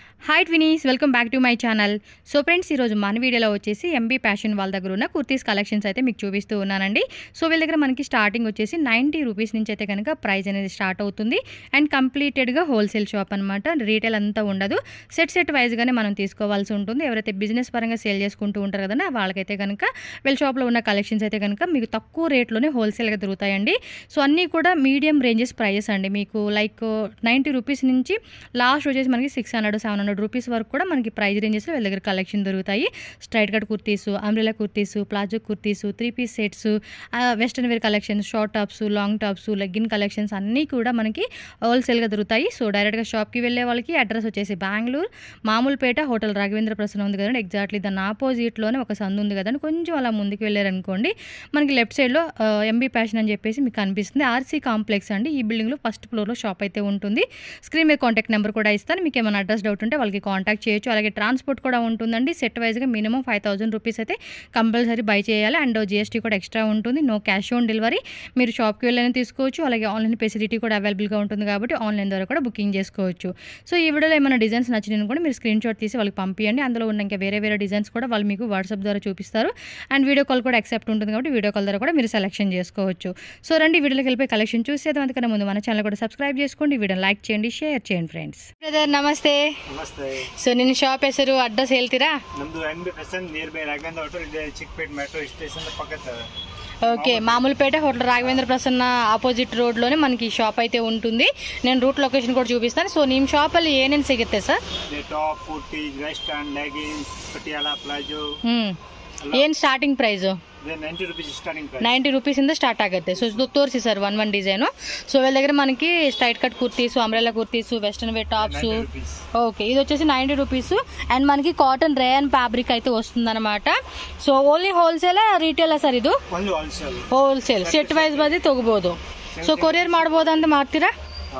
Hi twinnies welcome back to my channel so friends ఈరోజు మన వీడియోలో వచ్చేసి ఎంబీ ప్యాషన్ వాళ్ళ దగ్గర ఉన్న కుర్తీస్ కలెక్షన్స్ అయితే మీకు చూపిస్తూ ఉన్నానండి సో వీళ్ళ దగ్గర మనకి స్టార్టింగ్ వచ్చేసి నైంటీ రూపీస్ నుంచి అయితే కనుక ప్రైస్ అనేది స్టార్ట్ అవుతుంది అండ్ కంప్లీటెడ్గా హోల్సేల్ షాప్ అనమాట రీటైల్ అంతా ఉండదు సెట్ సెట్ వైజ్గానే మనం తీసుకోవాల్సి ఉంటుంది ఎవరైతే బిజినెస్ పరంగా సేల్ చేసుకుంటూ ఉంటారు కదండి వాళ్ళకైతే కనుక వీళ్ళ షాప్లో ఉన్న కలెక్షన్స్ అయితే కనుక మీకు తక్కువ రేట్లోనే హోల్సేల్గా దొరుకుతాయండి సో అన్నీ కూడా మీడియం రేంజెస్ ప్రైజెస్ అండి మీకు లైక్ నైంటీ రూపీస్ నుంచి లాస్ట్ వచ్చేసి మనకి six hundred seven hundred rupees వరకు కూడా మనకి ప్రైస్ రేంజెస్లో వీళ్ళ దగ్గర కలెక్షన్ దొరుకుతాయి straight cut kurtis umbrella kurtis palazzo kurtis three piece sets western wear collections short tops long tops legging collections అన్నీ కూడా మనకి హోల్సేల్గా దొరుకుతాయి సో డైరెక్ట్గా షాప్కి వెళ్ళే వాళ్ళకి అడ్రస్ వచ్చేసి బెంగళూరు మామూలుపేట హోటల్ రాఘవేంద్ర ప్రసన్న ఉంది కదండి ఎగ్జాక్ట్లీ దాని ఆపోజిట్లోనే ఒక సందు ఉంది కదండి కొంచెం అలా ముందుకు వెళ్ళారనుకోండి మనకి లెఫ్ట్ సైడ్లో ఎంబీ ప్యాషన్ అని చెప్పేసి మీకు కనిపిస్తుంది ఆర్సీ కాంప్లెక్స్ అండి ఈ బిల్డింగ్లో ఫస్ట్ ఫ్లోర్లో షాప్ అయితే ఉంటుంది స్క్రీన్ మీద కాంటాక్ట్ నెంబర్ కూడా ఇస్తాను మీకు ఏమైనా అడ్రస్ డౌట్ ఉంటే వాళ్ళకి కాంటాక్ట్ చేయొచ్చు అలాగే ట్రాన్స్పోర్ట్ కూడా ఉంటుందండి సెట్ వైజ్గా మినిమం ఫైవ్ థౌసండ్ రూపీస్ అయితే కంపల్సరీ బై చేయాలి అండ్ జిఎస్టీ కూడా ఎక్స్ట్రా ఉంటుంది నో క్యాష్ ఆన్ డెలివరీ మీరు షాప్కి వెళ్ళని తీసుకోవచ్చు అలాగే ఆన్లైన్ ఫెసిలిటీ కూడా అవైలబుల్గా ఉంటుంది కాబట్టి ఆన్లైన్ ద్వారా కూడా బుకింగ్ చేసుకోవచ్చు సో ఈ వీడియోలో ఏమైనా డిజైన్స్ నచ్చినా కూడా మీరు స్క్రీన్ షాట్ తీసి వాళ్ళకి పంపించండి అందులో ఉన్న ఇంకా వేరే వేరే డిజైన్స్ కూడా వాళ్ళు మీకు వాట్సాప్ ద్వారా చూపిస్తారు అండ్ వీడియో కాల్ కూడా యాక్సెప్ట్ ఉంటుంది కాబట్టి వీడియో కాల్ ద్వారా కూడా మీరు సెలెక్షన్ చేసుకోవచ్చు సో రండి వీడియోలోకి వెళ్ళిపోయి కలెక్షన్ చూసేది అందుకన్నా ముందు మన ఛానల్ కూడా సబ్స్క్రైబ్ చేసుకోండి వీడియో లైక్ చేయండి షేర్ చేయండి ఫ్రెండ్స్ బ్రదర్ నమస్తే ನಮಸ್ತೆ ಸೊ ನಿನ್ನ ಶಾಪ್ ಹೆಸರು ಅಡ್ರೆಸ್ ಹೇಳ್ತೀರಾ ನಮ್ದು N B percent nearby Raghavendra hotel ಇದೆ ಚಿಕ್ಕಪೇಟ್ ಮೆಟ್ರೋ ಸ್ಟೇಷನ್ ಪಕ್ಕದ okay Mamulpet hotel Raghavendra Prasanna opposite రోడ్లోనే మనకి ఈ షాప్ అయితే ఉంటుంది నేను రూట్ లొకేషన్ కూడా చూపిస్తాను సో ನಿಮ್ಮ ಶಾಪಲ್ಲಿ ಏನೇನು ಸಿಗುತ್ತೆ sir top kurti western leggings Patiala palazzo hmm ಏನು ಸ್ಟಾರ್ಟಿಂಗ್ ಪ್ರೈಸು ಇದೆ ninety rupees starting price ninety రూపీసింದ స్టార్ట్ ఆಗುತ್ತೆ సో ಇದು ತೋರಿಸಿ sir one one design so వీళ్ళ దగ్గర మనకి straight cut kurtis umbrella kurtis western wear tops ninety rupees okay ఇది వచ్చేసి నైంటీ రూపీస్ అండ్ మనకి కాటన్ రేయన్ ఫ్యాబ్రిక్ అయితే వస్తుందన్నమాట so only wholesale retail sir ಇದು ಒಂದು ಹೋಲ್ಸೇಲ್ ಹೋಲ್ಸೇಲ್ ಸೆಟ್ ವೈಸ್ ಬಂದು ತಗೋಬಹುದು ಸೊ ಕೊರಿಯರ್ ಮಾಡ್ಬೋದು ಅಂತ ಮಾಡ್ತೀರಾ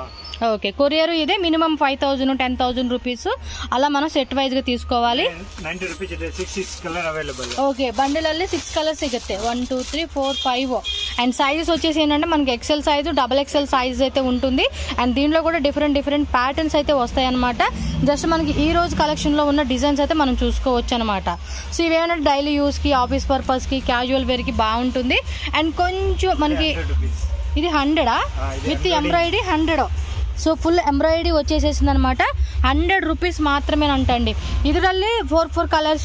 ఓకే కొరియర్ ಇದೆ minimum five thousand ten thousand rupees అలా మనం సెట్ వైజ్ గా తీసుకోవాలి ನೈಂಟಿ ರುಪೀಸ್ ಇದೆ six six colour available okay bundle ಅಲ್ಲಿ సిక్స్ కలర్స్ సిಗುತ್ತೆ one two three four five and sizes వచ్చేసి ఏంటంటే మనకి XL size double XL size అయితే ఉంటుంది అండ్ దీనిలో కూడా డిఫరెంట్ డిఫరెంట్ ప్యాటర్న్స్ అయితే వస్తాయి అనమాట జస్ట్ మనకి ఈ రోజు కలెక్షన్ లో ఉన్న డిజైన్స్ అయితే మనం చూసుకోవచ్చు అనమాట సో ఇవేమైనా డైలీ యూస్ కి ఆఫీస్ పర్పస్ కి క్యాజువల్ వేర్ కి బాగుంటుంది అండ్ కొంచెం మనకి ಹಂಡ್ರೆಡ್ ರುಪೀಸ್ ఇది హండ్రెడా ఆ, ఇది with embroidery. Embroidery hundred so full embroidery వచ్చేసేసింది అనమాట హండ్రెడ్ రూపీస్ మాత్రమే అంటండి ಇದರಲ್ಲಿ four four colours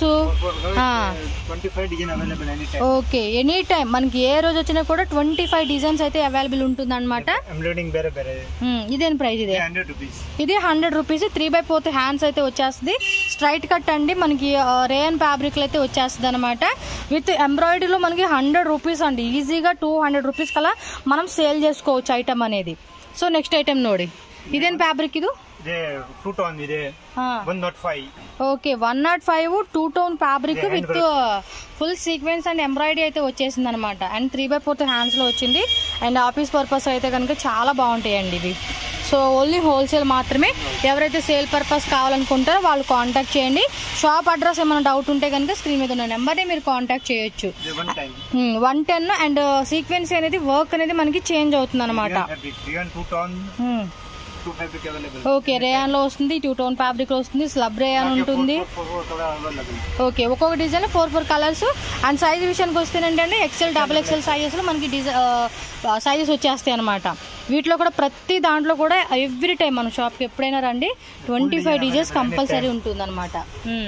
twenty five design available any time okay any time మనకి ఏ రోజు వచ్చినా కూడా ట్వంటీ ఫైవ్ డిజైన్స్ అయితే అవైలబుల్ ఉంటుంది అనమాట ಎಂಬ್ರಾಯ್ಡಿಂಗ್ ಬೇರೆ ಬೇರೆ ఇదేం ప్రైస్ ఇదే ಹಂಡ್ರೆಡ್ ರುಪೀಸ್ ఇది hundred rupees three by fourth hands అయితే వచ్చేస్తుంది స్ట్రైట్ కట్ అండి మనకి రేయన్ ఫ్యాబ్రిక్ అయితే వచ్చేస్తుంది అనమాట విత్ ఎంబ్రాయిడరీలో మనకి హండ్రెడ్ రూపీస్ అండి ఈజీగా టూ హండ్రెడ్ రూపీస్ కలా మనం సేల్ చేసుకోవచ్చు ఐటమ్ అనేది సో నెక్స్ట్ ఐటమ్ ನೋಡಿ ఇదేం ఫ్యాబ్రిక్ ఇది ಇದೆ ಟೂ ಟೌನ್ ಇದೆ one naught five okay one naught five two tone fabric Yeah, with full sequence and embroidery అయితే వచ్చేసింది అనమాట and three by fourth hands లో వచ్చింది అండ్ ఆఫీస్ పర్పస్ అయితే కనుక చాలా బాగుంటాయండి ఇవి సో ఓన్లీ హోల్సేల్ మాత్రమే ఎవరైతే సేల్ పర్పస్ కావాలనుకుంటారో వాళ్ళు కాంటాక్ట్ చేయండి షాప్ అడ్రస్ ఏమైనా డౌట్ ఉంటే కనుక స్క్రీన్ మీద ఉన్న నెంబర్ని మీరు కాంటాక్ట్ చేయొచ్చు ಇದೆ one time one ten and sequence అనేది వర్క్ అనేది మనకి చేంజ్ అవుతుంది అనమాట ರಿಗನ್ two tone two fabric available okay rayon లో వస్తుంది టూ టోన్ ఫ్యాబ్రిక్ లో వస్తుంది స్లబ్ రేయాన్ ఉంటుంది అవైలబుల్ ఓకే ఒక్కొక్క design four four colours and size విషయానికి వస్తేనంటే ఎక్సెల్ డబుల్ ఎక్సెల్ సైజెస్ లో మనకి డిజై సైజెస్ వచ్చేస్తాయి అనమాట వీటిలో కూడా ప్రతి దాంట్లో కూడా ఎవ్రీ టైం మన షాప్కి ఎప్పుడైనా రండి ట్వంటీ ఫైవ్ డిజైన్స్ కంపల్సరీ ఉంటుంది అనమాట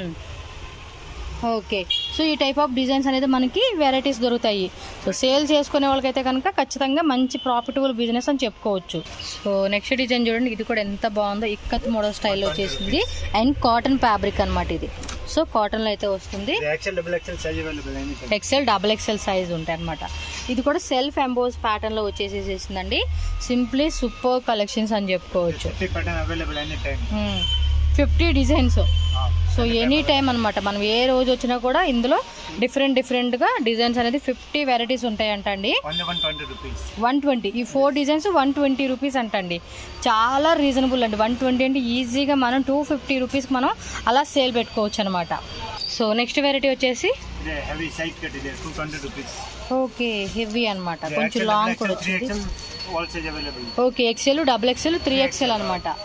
ఓకే సో ఈ టైప్ ఆఫ్ డిజైన్స్ అనేది మనకి వెరైటీస్ దొరుకుతాయి సో సేల్ చేసుకునే వాళ్ళకైతే కనుక ఖచ్చితంగా మంచి ప్రాఫిటబుల్ బిజినెస్ అని చెప్పుకోవచ్చు సో నెక్స్ట్ డిజైన్ చూడండి ఇది కూడా ఎంత బాగుందో ఇక్కత్ మోడల్ స్టైల్లో వచ్చేసింది అండ్ కాటన్ ఫ్యాబ్రిక్ అన్నమాట ఇది సో కాటన్లో అయితే వస్తుంది XL double XL size available any time XL double XL size ఉంటాయి అనమాట ఇది కూడా సెల్ఫ్ ఎంబోస్ ప్యాటర్న్ లో వచ్చేసేసిందండి సింప్లీ సూపర్ కలెక్షన్స్ అని చెప్పుకోవచ్చు fifty pattern available any time fifty designs so any time అనమాట మనం ఏ రోజు వచ్చినా కూడా ఇందులో డిఫరెంట్ డిఫరెంట్ గా డిజైన్స్ అనేది ఫిఫ్టీ వెరైటీస్ ఉంటాయంట అండి only one twenty rupees one twenty ఈ four designs one twenty rupees అంటండి చాలా రీజనబుల్ అండి వన్ ట్వంటీ అంటే ఈజీగా మనం టూ ఫిఫ్టీ రూపీస్కి మనం అలా సేల్ పెట్టుకోవచ్చు అనమాట సో నెక్స్ట్ వెరైటీ వచ్చేసి ಇದೆ ಹೆವಿ ಸೈಟ್ ಕಟ್ ಇದೆ two twenty rupees okay heavy అన్నమాట కొంచెం లాంగ్ కూడా ತ್ರೀ వచ్చింది XL all size available okay XL double XL three XL అనమాట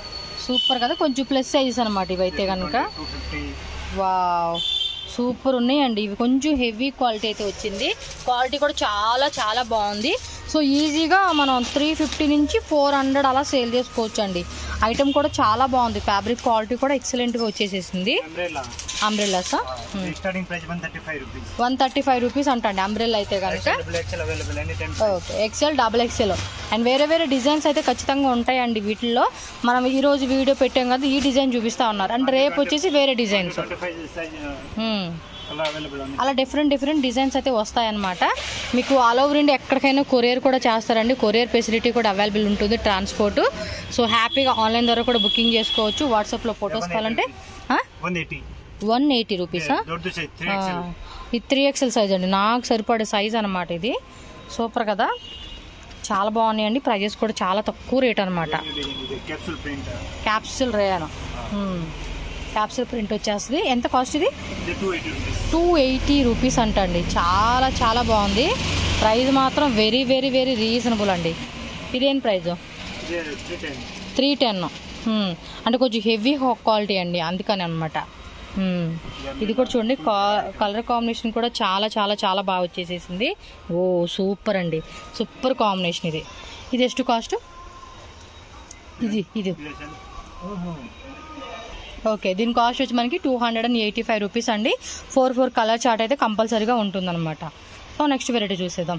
సూపర్ కదా కొంచెం ప్లస్ సైజెస్ అనమాట ఇవైతే కనుక టూ ఫిఫ్టీ వావ్ సూపర్ ఉన్నాయండి ఇవి కొంచెం హెవీ క్వాలిటీ అయితే వచ్చింది క్వాలిటీ కూడా చాలా చాలా బాగుంది సో ఈజీగా మనం త్రీ ఫిఫ్టీ నుంచి ఫోర్ హండ్రెడ్ అలా సేల్ చేసుకోవచ్చు అండి ఐటమ్ కూడా చాలా బాగుంది ఫ్యాబ్రిక్ క్వాలిటీ కూడా ఎక్సలెంట్గా వచ్చేసేసింది అంబ్రెల్లా అంబ్రెల్లాసా starting price one thirty five rupees one thirty five rupees అంటండి అంబ్రెల్లా అయితే కనుక double XL available any time okay XL double XL and వేరే వేరే డిజైన్స్ అయితే ఖచ్చితంగా ఉంటాయండి వీటిల్లో మనం ఈ రోజు వీడియో పెట్టాం కదా ఈ డిజైన్ చూపిస్తా ఉన్నారు అంటే రేపు వచ్చేసి వేరే designs twenty five size colour available ఉంది అలా డిఫరెంట్ డిఫరెంట్ డిజైన్స్ అయితే వస్తాయన్నమాట మీకు ఆల్ ఓవర్ ఇండియా ఎక్కడికైనా కొరియర్ కూడా చేస్తారండి కొరియర్ ఫెసిలిటీ కూడా అవైలబుల్ ఉంటుంది ట్రాన్స్పోర్ట్ సో హ్యాపీగా ఆన్లైన్ ద్వారా కూడా బుకింగ్ చేసుకోవచ్చు వాట్సాప్లో ఫొటోస్ కావాలంటే వన్ ఎయిటీ వన్ ఎయిటీ రూపీసా దొడ్డు సైజ్ త్రీ ఎక్స్ఎల్ ఇది త్రీ ఎక్సెల్ సైజ్ అండి నాకు సరిపడే సైజ్ అనమాట ఇది సూపర్ కదా చాలా బాగున్నాయండి ప్రైజెస్ కూడా చాలా తక్కువ రేట్ అనమాట ఇది capsule print capsule rayon capsule print వచ్చేస్తుంది ఎంత కాస్ట్ ఇది ఇది two eighty rupees two eighty rupees అంటండి చాలా చాలా బాగుంది ప్రైస్ మాత్రం వెరీ వెరీ వెరీ రీజనబుల్ అండి ఇదేం ప్రైస్ ఇది త్రీ టెన్ త్రీ టెన్ అంటే కొంచెం హెవీ క్వాలిటీ అండి అందుకని అనమాట ఇది కూడా చూడండి కలర్ కాంబినేషన్ కూడా చాలా చాలా చాలా బాగా వచ్చేసేసింది ఓ సూపర్ అండి సూపర్ కాంబినేషన్ ఇది ఇది ಎಷ್ಟು కాస్ట్ ఇది ఇది ఓకే దీని కాస్ట్ వచ్చి మనకి two hundred and eighty five rupees అండి ఫోర్ ఫోర్ కలర్ చార్ట్ అయితే కంపల్సరీగా ఉంటుందన్నమాట సో నెక్స్ట్ వెరైటీ చూసేద్దాం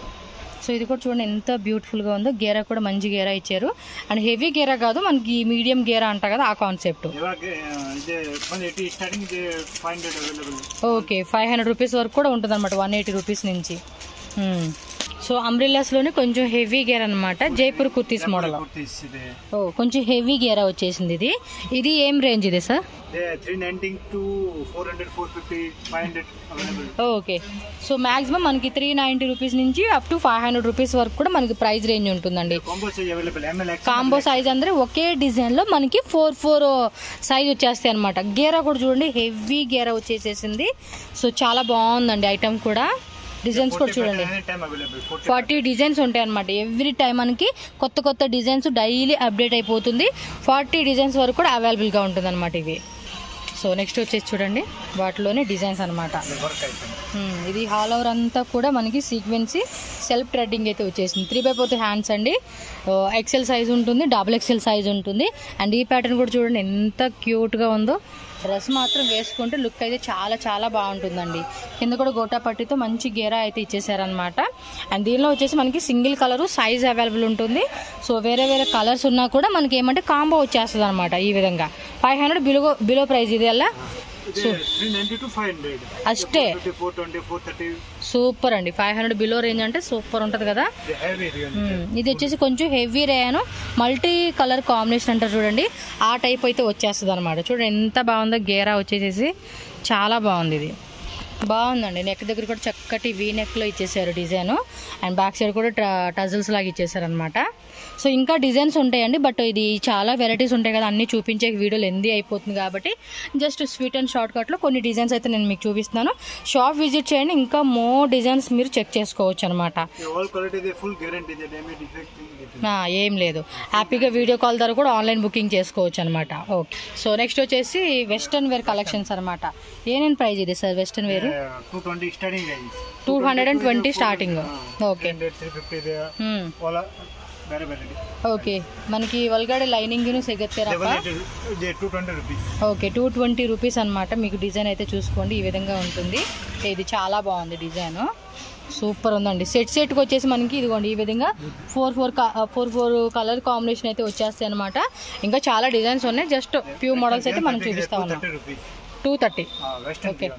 సో ఇది కూడా చూడండి ఎంత బ్యూటిఫుల్గా ఉందో గేరా కూడా మంచి గేరా ఇచ్చారు అండ్ హెవీ గేరా కాదు మనకి మీడియం గేరా అంట కదా ఆ కాన్సెప్ట్ ఇವಾಗ ఇది వన్ ఎయిటీ స్టార్టింగ్ ఇది five hundred available okay five hundred rupees వరకు కూడా ఉంటుంది అనమాట వన్ ఎయిటీ రూపీస్ నుంచి మ్మ్. సో అంబ్రిల్లాస్లోనే కొంచెం హెవీ గేర్ అనమాట జైపూర్ కుర్తీస్ మోడల్ కుర్తీస్ ఇది ఓ కొంచెం హెవీ గేరా వచ్చేసింది ఇది ఇది ఏం రేంజ్ ఇది sir three ninety to four hundred four fifty five hundred available okay so maximum మనకి త్రీ నైంటీ రూపీస్ నుంచి up to five hundred rupees వరకు కూడా మనకి ప్రైస్ రేంజ్ ఉంటుందండి combo size available ML combo size ಅಂದ್ರೆ ఒకే design లో మనకి ఫోర్ ఫోర్ సైజ్ వచ్చేస్తాయి అనమాట గేరా కూడా చూడండి హెవీ గేరా వచ్చేసేసింది సో చాలా బాగుందండి ఐటమ్ కూడా డిజైన్స్ కూడా చూడండి any time available forty forty designs ఉంటాయి అనమాట ఎవ్రీ టైం మనకి కొత్త కొత్త డిజైన్స్ డైలీ అప్డేట్ అయిపోతుంది ఫార్టీ డిజైన్స్ వరకు కూడా అవైలబుల్గా ఉంటుంది అనమాట ఇవి సో నెక్స్ట్ వచ్చేసి చూడండి వాటిలోనే డిజైన్స్ అనమాట వర్క్ అయిపోయింది ఇది హాల్ ఓవర్ అంతా కూడా మనకి సీక్వెన్సీ సెల్ఫ్ థ్రెడ్డింగ్ అయితే వచ్చేసింది త్రీ బై ఫోర్త్ హ్యాండ్స్ అండి ఎక్సెల్ సైజ్ ఉంటుంది డబుల్ ఎక్సెల్ సైజ్ ఉంటుంది అండ్ ఈ ప్యాటర్న్ కూడా చూడండి ఎంత క్యూట్గా ఉందో డ్రెస్ మాత్రం వేసుకుంటే లుక్ అయితే చాలా చాలా బాగుంటుందండి కింద కూడా గోటా పట్టితో మంచి గేరా అయితే ఇచ్చేసారనమాట అండ్ దీనిలో వచ్చేసి మనకి సింగిల్ కలర్ సైజ్ అవైలబుల్ ఉంటుంది సో వేరే వేరే కలర్స్ ఉన్నా కూడా మనకి ఏమంటే కాంబో వచ్చేస్తుంది అనమాట ఈ విధంగా five hundred below below price ఇది అలా ఇది three ninety to five hundred అష్టే four twenty four thirty super అండి ఫైవ్ హండ్రెడ్ బిలో రేంజ్ అంటే సూపర్ ఉంటుంది కదా ఇది హెవీ మ్మ్. ఇది వచ్చేసి కొంచెం heavy rayon multi colour combination అంటారు చూడండి ఆ టైప్ అయితే వచ్చేస్తుంది అనమాట చూడండి ఎంత బాగుందో గేరా వచ్చేసేసి చాలా బాగుంది ఇది బాగుందండి నెక్ దగ్గర కూడా చక్కటి వీ నెక్లో ఇచ్చేసారు డిజైన్ అండ్ బ్యాక్ సైడ్ కూడా టజల్స్ లాగా ఇచ్చేసారు అనమాట సో ఇంకా డిజైన్స్ ఉంటాయండి బట్ ఇది చాలా వెరైటీస్ ఉంటాయి కదా అన్ని చూపించే వీడియోలు ఎంది అయిపోతుంది కాబట్టి జస్ట్ స్వీట్ అండ్ షార్ట్ కట్లో కొన్ని డిజైన్స్ అయితే నేను మీకు చూపిస్తున్నాను షాప్ విజిట్ చేయండి ఇంకా మోర్ డిజైన్స్ మీరు చెక్ చేసుకోవచ్చు అనమాట ఆల్ క్వాలిటీ ಇದೆ ಫುಲ್ ಗ್ಯಾರಂಟಿ ಇದೆ ಡ್ಯಾಮೇಜ್ ಡಿಫೆಕ್ಟ್ ఆ, ఏం లేదు హ్యాపీగా వీడియో కాల్ ద్వారా కూడా ఆన్లైన్ బుకింగ్ చేసుకోవచ్చు అనమాట ఓకే సో నెక్స్ట్ వచ్చేసి వెస్టర్న్ వేర్ కలెక్షన్స్ అనమాట ఏనేం ప్రైస్ ఇది sir western wear two twenty starting range two hundred and twenty starting okay hundred three fifty ಇದೆ ಓಲ ಬೇರೆ ಬೇರೆ ಇದೆ ఓకే మనకి ಒಳಗಡೆ లైనింగ్ సిగత్తేరప్ప ಇದೆ two twenty rupees okay two twenty rupees అనమాట మీకు డిజైన్ అయితే చూసుకోండి ఈ విధంగా ఉంటుంది ఇది చాలా బాగుంది డిజైన్ సూపర్ ఉందండి సెట్ సెట్కి వచ్చేసి మనకి ఇదిగోండి ఈ విధంగా four four four four colour combination అయితే వచ్చేస్తాయి అనమాట ఇంకా చాలా డిజైన్స్ ఉన్నాయి జస్ట్ ఫ్యూ మోడల్స్ అయితే మనం చూపిస్తా ఉన్నాం thirty rupees two thirty western Okay.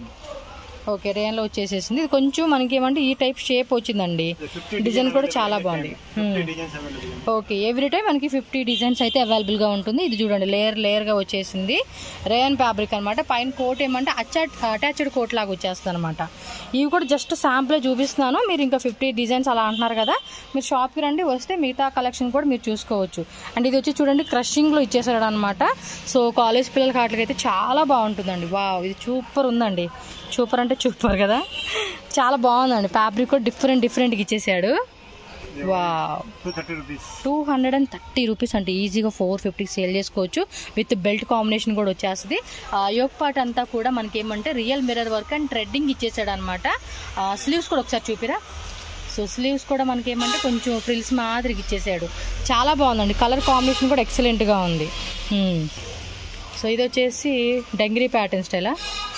Okay రేన్లో వచ్చేసేసింది ఇది కొంచెం మనకి ఏమంటే ఈ టైప్ షేప్ వచ్చిందండి డిజైన్ కూడా చాలా బాగుంది fifty designs available okay every time మనకి ఫిఫ్టీ డిజైన్స్ అయితే అవైలబుల్గా ఉంటుంది ఇది చూడండి లేయర్ లేయర్గా వచ్చేసింది రేయన్ ఫ్యాబ్రిక్ అనమాట పైన కోట్ ఏమంటే అచ్చ అటాచ్డ్ కోట్ లాగా వచ్చేస్తుంది అనమాట ఇవి కూడా జస్ట్ శాంపుల్ చూపిస్తున్నాను మీరు ఇంకా ఫిఫ్టీ డిజైన్స్ అలా అంటున్నారు కదా మీరు షాప్కి రండి వస్తే మిగతా కలెక్షన్ కూడా మీరు చూసుకోవచ్చు అండ్ ఇది వచ్చి చూడండి క్రషింగ్లో ఇచ్చేసాడు అనమాట సో కాలేజ్ పిల్లలకి వాటికైతే చాలా బాగుంటుందండి వా ఇది సూపర్ ఉందండి సూపర్ అంటే సూపర్ కదా చాలా బాగుందండి ఫ్యాబ్రిక్ కూడా డిఫరెంట్ డిఫరెంట్గా ఇచ్చేసాడు wow two thirty rupees two hundred and thirty rupees అంటే ఈజీగా ఫోర్ ఫిఫ్టీకి సేల్ చేసుకోవచ్చు విత్ బెల్ట్ కాంబినేషన్ కూడా వచ్చేస్తుంది యోగ్ పార్ట్ అంతా కూడా మనకి ఏమంటే real mirror work and threading ఇచ్చేసాడు అనమాట స్లీవ్స్ కూడా ఒకసారి చూపిరా సో స్లీవ్స్ కూడా మనకి ఏమంటే కొంచెం ఫ్రిల్స్ మాదిరికి ఇచ్చేసాడు చాలా బాగుందండి కలర్ కాంబినేషన్ కూడా ఎక్సలెంట్గా ఉంది Hmm. సో ఇది వచ్చేసి డంగిరీ ప్యాటర్న్ స్టైలా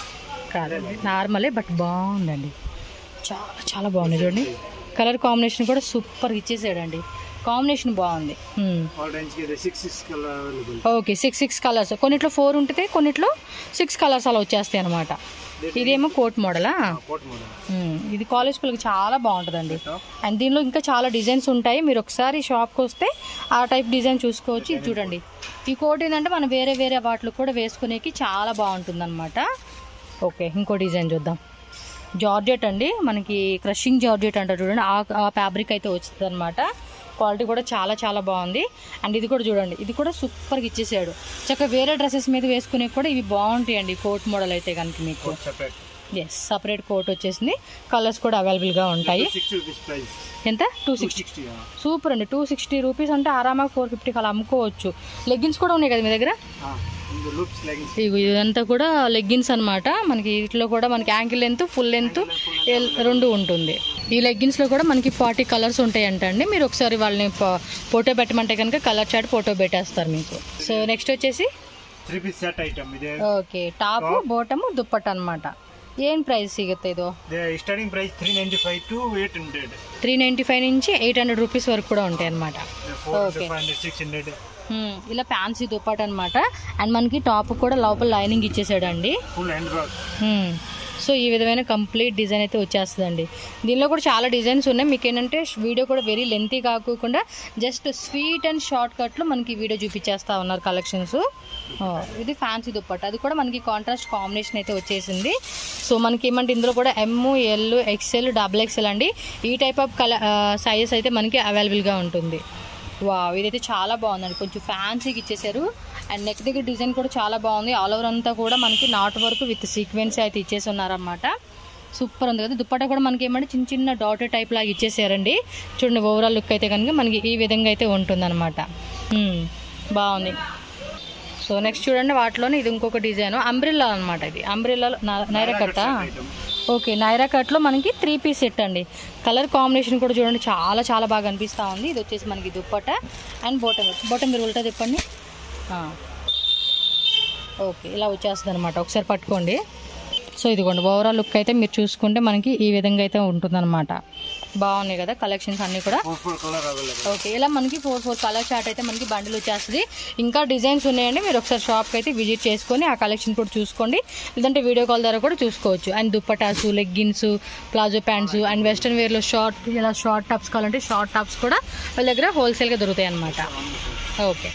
కాదండి నార్మలే బట్ బాగుందండి చాలా చాలా బాగుంది చూడండి కలర్ కాంబినేషన్ కూడా సూపర్ ఇచ్చేసాడండి కాంబినేషన్ బాగుంది Hmm. ఆరెంజ్ కి six six colour available okay six six colours కొన్నిట్లో ఫోర్ ఉంటుంది కొన్నిట్లో సిక్స్ కలర్స్ అలా వచ్చేస్తాయి అనమాట ఇదేమో కోట్ మోడలా కోట్ మోడల్ Hmm. ఇది కాలేజ్ పిల్లలకి చాలా బాగుంటుందండి అండ్ దీనిలో ఇంకా చాలా డిజైన్స్ ఉంటాయి మీరు ఒకసారి షాప్కి వస్తే ఆ టైప్ డిజైన్ చూసుకోవచ్చు ఇది చూడండి ఈ కోట్ ఏంటంటే మనం వేరే వేరే వాటిలో కూడా వేసుకునేకి చాలా బాగుంటుంది ఓకే ఇంకో డిజైన్ చూద్దాం జార్జెట్ అండి మనకి క్రషింగ్ జార్జెట్ అంటారు చూడండి ఆ- ఆ ఫ్యాబ్రిక్ అయితే వచ్చింది అనమాట క్వాలిటీ కూడా చాలా చాలా బాగుంది అండ్ ఇది కూడా చూడండి ఇది కూడా సూపర్గా ఇచ్చేసాడు చక్కగా వేరే డ్రెస్సెస్ మీద వేసుకునే కూడా ఇవి బాగుంటాయండి కోట్ మోడల్ అయితే కనుక మీకు coat separate yes separate coat వచ్చేసింది కలర్స్ కూడా అవైలబుల్గా ఉంటాయి సిక్స్టీ రూపీస్ ప్రైస్ ఎంత టూ సిక్స్టీ సిక్స్టీ సూపర్ అండి టూ సిక్స్టీ రూపీస్ అంటే ఆరామాగా ఫోర్ ఫిఫ్టీకి అలా అమ్ముకోవచ్చు లెగ్గిన్స్ కూడా ఉన్నాయి కదా మీ దగ్గర లూప్స్ లెగిన్స్ ఇగో ఇదంతా కూడా లెగ్గిన్స్ అన్నమాట మనకి వీటిలో కూడా మనకి యాంకిల్ లెంత్ ఫుల్ లెంత్ రెండు ఉంటుంది ఈ లెగ్గిన్స్ లో కూడా మనకి ఫార్టీ కలర్స్ ఉంటాయంట అండి మీరు ఒకసారి వాళ్ళని ఫో- ఫోటో పెట్టమంటే కనుక కలర్ చాట్ ఫోటో పెట్టేస్తారు మీకు సో నెక్స్ట్ వచ్చేసి త్రీ పీస్ సెట్ ఐటమ్ ఇదే ఓకే టాప్ బోటము దుప్పట్ అన్నమాట ఏం ప్రైస్ సిಗುತ್ತೆ ಇದು starting price three ninety five to eight hundred three ninety five నుంచి ఎయిట్ హండ్రెడ్ రూపీస్ వరకు కూడా ఉంటాయి అన్నమాట four Okay. Hundred five hundred six hundred hmm, ఇలా ఫ్యాన్సీ దుప్పట్ అనమాట అండ్ మనకి టాప్ కూడా లోపల లైనింగ్ ఇచ్చేసాడండి full hand work hmm. So ఈ విధమైన కంప్లీట్ డిజైన్ అయితే వచ్చేస్తుందండి దీనిలో కూడా చాలా డిజైన్స్ ఉన్నాయి మీకు ఏంటంటే వీడియో కూడా వెరీ లెంతీ కాకుండా జస్ట్ స్వీట్ అండ్ షార్ట్ కట్లో మనకి వీడియో చూపించేస్తా ఉన్నారు కలెక్షన్స్ ఇది ఫ్యాన్సీ దుప్పట్ట అది కూడా మనకి కాంట్రాస్ట్ కాంబినేషన్ అయితే వచ్చేసింది సో మనకి ఏమంటే ఇందులో కూడా M L XL double XL అండి ఈ టైప్ ఆఫ్ కలర్ సైజెస్ అయితే మనకి అవైలబుల్గా ఉంటుంది వా ఇదైతే చాలా బాగుందండి కొంచెం ఫ్యాన్సీకి ఇచ్చేసారు అండ్ నెక్ దగ్గర డిజైన్ కూడా చాలా బాగుంది ఆల్ ఓవర్ అంతా కూడా మనకి నాట్ వర్క్ విత్ సీక్వెన్స్ అయితే ఇచ్చేసి ఉన్నారన్నమాట సూపర్ ఉంది కదా దుప్పట్టా కూడా మనకి ఏమంటే చిన్న చిన్న డాటర్ టైప్ లాగా ఇచ్చేసారండి చూడండి ఓవరాల్ లుక్ అయితే కనుక మనకి ఈ విధంగా అయితే ఉంటుందన్నమాట హ్మ్, బాగుంది సో నెక్స్ట్ చూడండి వాటిలోనే ఇది ఇంకొక డిజైన్ అంబ్రిల్లా అనమాట ఇది అంబ్రిల్లాలో నైరా కట్టా ఓకే నైరా కట్లో మనకి త్రీ పీస్ సెట్ అండి కలర్ కాంబినేషన్ కూడా చూడండి చాలా చాలా బాగా అనిపిస్తూ ఉంది ఇది వచ్చేసి మనకి దుప్పట అండ్ బోటం బోటం మీరు ఉల్టా తిప్పండి ఆ. ఓకే ఇలా వచ్చేస్తుంది అనమాట ఒకసారి పట్టుకోండి సో ఇదిగోండి ఓవరాల్ లుక్ అయితే మీరు చూసుకుంటే మనకి ఈ విధంగా అయితే ఉంటుందన్నమాట బాగున్నాయి కదా కలెక్షన్స్ అన్నీ కూడా four four colour available okay ఇలా మనకి ఫోర్ ఫోర్ కలర్ చార్ట్ అయితే మనకి బండిల్ వచ్చేస్తుంది ఇంకా డిజైన్స్ ఉన్నాయండి మీరు ఒకసారి షాప్కి అయితే విజిట్ చేసుకొని ఆ కలెక్షన్ కూడా చూసుకోండి లేదంటే వీడియో కాల్ ద్వారా కూడా చూసుకోవచ్చు అండ్ దుప్పటాసు leggings palazzo pants and western వేర్లో షార్ట్ ఇలా షార్ట్ టాప్స్ కావాలంటే షార్ట్ టాప్స్ కూడా వాళ్ళ దగ్గర హోల్సేల్గా దొరుకుతాయి అనమాట ఓకే